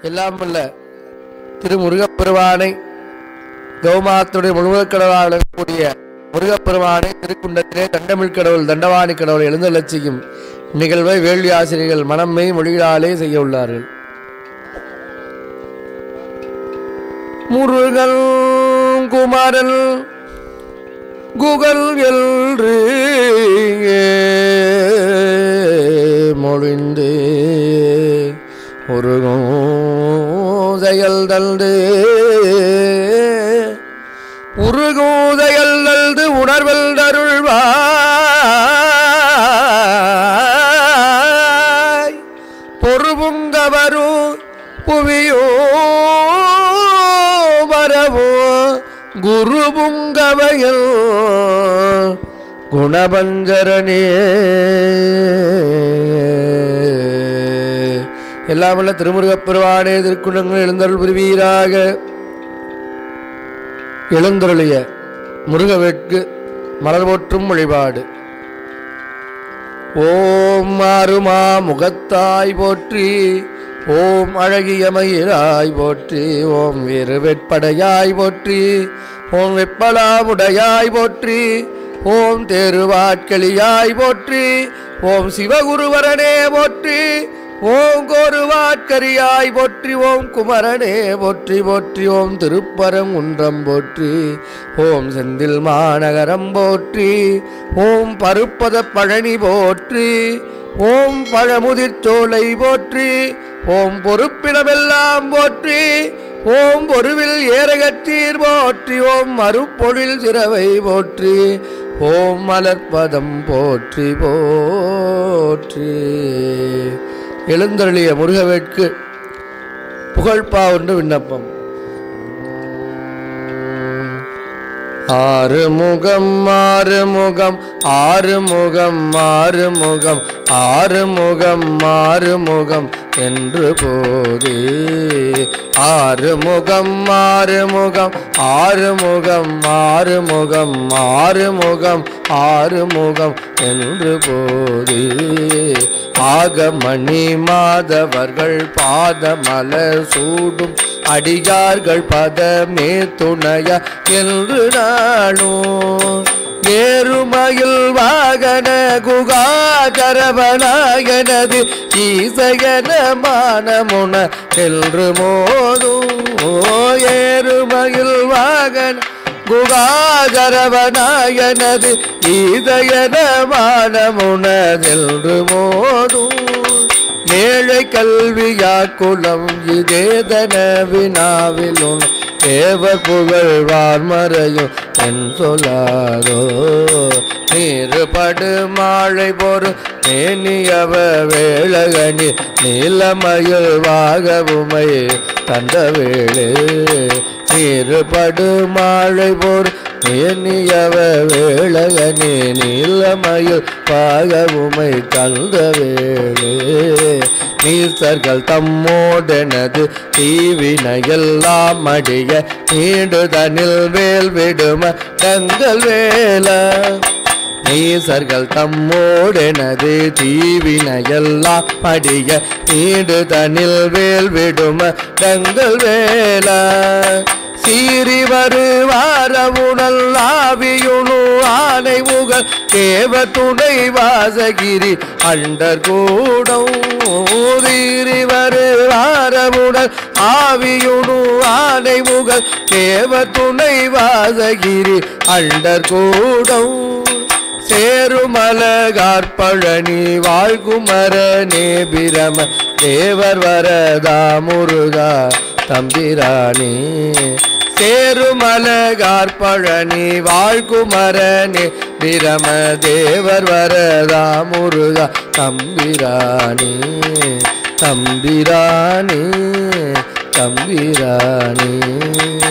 எல்லாம் வல்ல திரு முருகப்பெருமானை கௌமாத்துடைய முழுவதுக் கடவுளாக விளங்கக்கூடிய முருகப்பெருமானை திருக்குண்டத்திலே தண்டமிழ் கடவுள் தண்டவாணி கடவுள் எழுந்தள்ளச் செய்யும் நிகழ்வை வேள்வி ஆசிரியர்கள் மனம்மை மொழிகளாலே செய்ய உள்ளார்கள் முருகன் குமாரன் குகல் என்று மொழிந்து முருகும் செயல் தந்து உருகூதையல் நல்து உணர்வல் தருள்வாய் பொறுபுங்கவரு புவியோ வரவோ குருபுங்கவையல் குணபஞ்சரனே எல்லாம் வல்ல திருமுருகப் பெருவானே திருக்குணங்கள் எழுந்தருள் புரிவீராக எழுந்தருளிய முருகவேட்கு மலர் போற்றும் வழிபாடு ஓம் மாறுமா முகத்தாய் போற்றி ஓம் அழகிய மயிலாய் போற்றி ஓம் வீறு வெட்படையாய் போற்றி ஓம் வெப்பலாமுடையாய் போற்றி ஓம் தேருவாட்களியாய் போற்றி ஓம் சிவகுருவரனே போற்றி ஓம் கோருவாட்கரியாய் போற்றி ஓம் குமரனே போற்றி போற்றி ஓம் திருப்பரங்குன்றம் போற்றி ஓம் செந்தில் மாநகரம் போற்றி ஓம் பருப்பத பழனி போற்றி ஓம் பழமுதிர்ச்சோலை போற்றி ஓம் பொறுப்பினமெல்லாம் போற்றி ஓம் பொருவில் ஏறகற்றீர் போற்றி ஓம் மறுப்பொழில் சிறவை போற்றி ஓம் மலர்பதம் போற்றி போற்றி எழுந்தருளிய முருகவேட்கு புகழ்பா ஒன்று விண்ணப்பம் ஆறு முகம் ஆறு முகம் ஆறு முகம் ஆறு முகம் ஆறு முகம் ஆறு முகம் என்று போதே ஆறு முகம் ஆறு முகம் ஆறு முகம் ஆறு முகம் ஆறு முகம் ஆறு முகம் என்று போதே ஆகமணி மாதவர்கள் பாதமலர் சூடும் அடியார்கள் பதமே துணைய என்று நாளும் ஏறுமயில் வாகன குகாகரவனாயனது ஈசகன மானமுன என்று மோதும் ஓ ஏறுமயில் வாகன குகாகரவனாயனது ஈதயன மானமுனதென்று மோதும் ஏழை கல்வியா குலம் இதேதன வினாவிலும் தேவ புகழ்வார் மறையும் என் சொல்லாதோ நீருபடு மாழை பொறு மேனியவ வேளகனி நீலமயில் வாகவுமை தந்த வேளே நீருபடு மாழை பொறு மேனியவ வேளகனி நீலமயில் பாகவுமை தந்த வேளே நீசர்கள் தம்மோடெனது தீவினையெல்லாம் அடிய நீண்டுதனில் வேல் விடும தங்கள் வேல நீசர்கள் தம்மோடெனது தீவினையெல்லாம் அடிய நீண்டுதனில் வேல் விடும தங்கள் வேல சீறி வருவார உடல் ஆவியுணு ஆனை முகல் தேவ துணை வாசகிரி அண்டர் கூடம் ஊதிரி வருவார உடல் ஆவியுணு ஆனை முகல் தேவ துணை வாசகிரி அண்டர் கூடம் சேருமலகார்பழனி வாழ்குமர நேபிரம தேவர் வரதா முருகா தம்பிரானே சேருமலகார்பழனி வாழ்குமரனே பிரம தேவர் வரதா முருகா தம்பிரானே தம்பிரானே தம்பிரானே